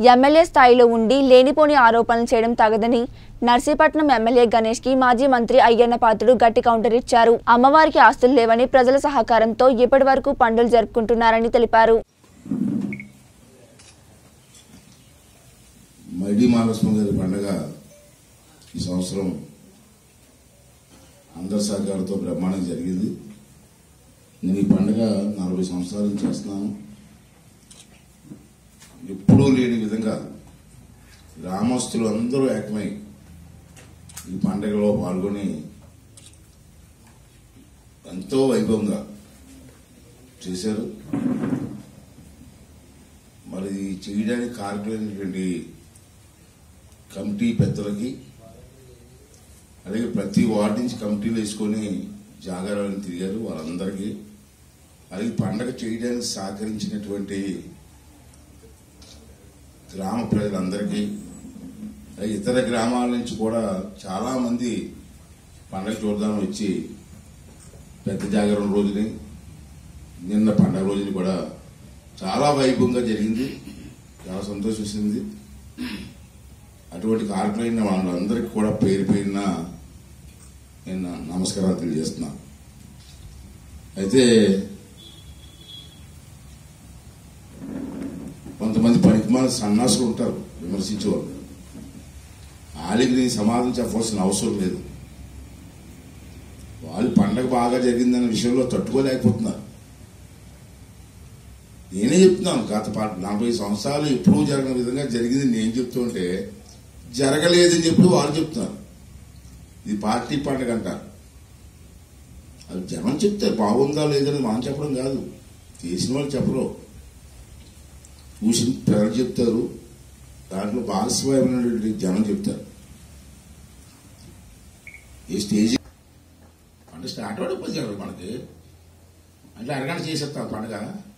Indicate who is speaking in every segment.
Speaker 1: MLA స్థాయిలో ఉండి లేనిపోని ఆరోపణలు చేయడం తగదని నర్సీపట్నం ఎమ్మెల్యే గణేష్ కి మాజీ మంత్రి అయ్యన్న పాత్రుడు గట్టి కౌంటర్ ఇచ్చారు అమ్మవారికి ఆస్తులు లేవని ప్రజల సహకారంతో ఇప్పటి వరకు పండుగలు జరుపుకుంటున్నారని తెలిపారు
Speaker 2: మైడి మహాలక్ష్మి గారి పండగ ఈ సంవత్సరం అందరి సహకారంతో బ్రహ్మాండంగా జరిగింది నేను ఈ పండుగ నలభై సంవత్సరాల నుంచి చేస్తున్నాను ఎప్పుడూ లేని విధంగా గ్రామస్తులు అందరూ ఏకమై ఈ పండుగలో పాల్గొని ఎంతో వైభవంగా చేశారు మరి చేయడానికి కారకులైనటువంటి కమిటీ పెద్దలకి అలాగే ప్రతి వార్డు నుంచి కమిటీలు వేసుకొని జాగారాలను తిరిగారు వాళ్ళందరికీ అలాగే పండగ చేయడానికి సహకరించినటువంటి గ్రామ ప్రజలందరికీ అలాగే ఇతర గ్రామాల నుంచి కూడా చాలా మంది పండగ చూడదామని వచ్చి పెద్ద జాగరణ రోజుని నిన్న పండగ రోజుని కూడా చాలా వైభవంగా జరిగింది చాలా సంతోషిస్తుంది అటువంటి కార్యక్రమైన వాళ్ళందరికీ కూడా పేరు పేరున నేను నమస్కారాలు తెలియజేస్తున్నాను అయితే కొంతమంది పనికిమాల సన్నాసులు ఉంటారు విమర్శించేవాళ్ళు వాళ్ళకి నేను సమాధానం చెప్పవలసిన అవసరం లేదు వాళ్ళు పండగ బాగా జరిగిందన్న విషయంలో తట్టుకోలేకపోతున్నారు నేనే చెప్తున్నాను గత పా- నలభై సంవత్సరాలు ఎప్పుడూ జరగని విధంగా జరిగింది నేను చెప్తుంటే జరగలేదని చెప్పి వాళ్ళు చెప్తున్నారు ఇది పార్టీ పండుగ అంటారు అది జనం చెప్తారు బాగుందా లేదని మనం చెప్పడం కాదు చేసిన వాళ్ళు చెప్పరు చూసిన ప్రజలు చెప్తారు దాంట్లో భాగస్వామ్యమైనటువంటి జనం చెప్తారు ఈ స్టేజ్ పండుగ స్టార్ట్ అవ్వడం జరగదు మనకి అంటే అరగంట చేసేస్తాం పండుగ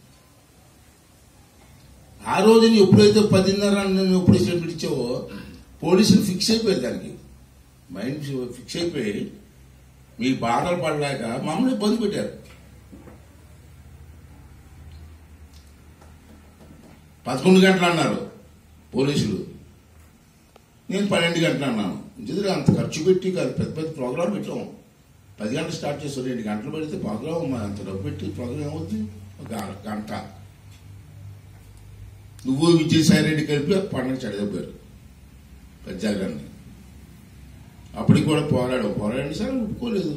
Speaker 2: ఆ రోజు నువ్వు ఎప్పుడైతే పదిన్నర నువ్వు ఎప్పుడు స్టేట్మెంట్ ఇచ్చావో పోలీసులు ఫిక్స్ అయిపోయారు దానికి మైండ్ ఫిక్స్ అయిపోయి మీ బాధలు పడలేక మమ్మల్ని ఇబ్బంది పెట్టారు పదకొండు గంటలు అన్నారు పోలీసులు నేను పన్నెండు గంటలు అన్నాను ఎందుకంటే అంత ఖర్చు పెట్టి కాదు పెద్ద పెద్ద ప్రోగ్రాం పెట్టాం పది గంటలు స్టార్ట్ చేస్తాం రెండు గంటలు పెడితే ప్రోగ్రాం మరి అంత డబ్బు పెట్టి ప్రోగ్రాం ఏమవుతుంది ఒక గ- గంట నువ్వు విజయసాయి రెడ్డి కలిపి పండుగ చెడదపోయారు పెద్దాగాన్ని అప్పటికి కూడా పోరాడు పోరాడి సార్ ఒప్పుకోలేదు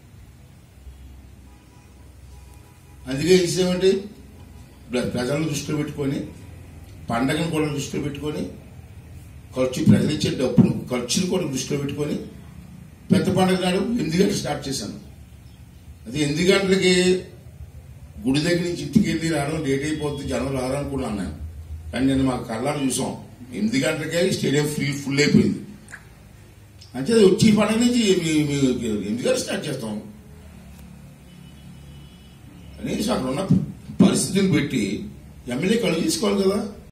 Speaker 2: అందుకే ఇచ్చేమంటే ప్రజలను దృష్టిలో పెట్టుకొని పండగను కూడా దృష్టిలో పెట్టుకొని ఖర్చు ప్రజలు ఇచ్చే డబ్బును ఖర్చును కూడా దృష్టిలో పెట్టుకొని పెద్ద పండుగ నాడు ఎనిమిది గంటలు స్టార్ట్ చేశాను అది ఎనిమిది గంటలకి గుడి దగ్గర నుంచి ఇంటికి వెళ్ళి రావడం లేట్ అయిపోతుంది జనం రారనుకున్నాను నేను కానీ నేను మా కళ్ళారు చూసాం ఎనిమిది గంటలకే స్టేడియం ఫుల్ ఫుల్ అయిపోయింది అంటే అది వచ్చి పండుగ నుంచి మీ- మీ- ఎనిమిది గంటలు స్టార్ట్ చేస్తాం అనేసి అక్కడ ఉన్న పరిస్థితిని పెట్టి ఎమ్మెల్యే కళ్ళు తీసుకోవాలి కదా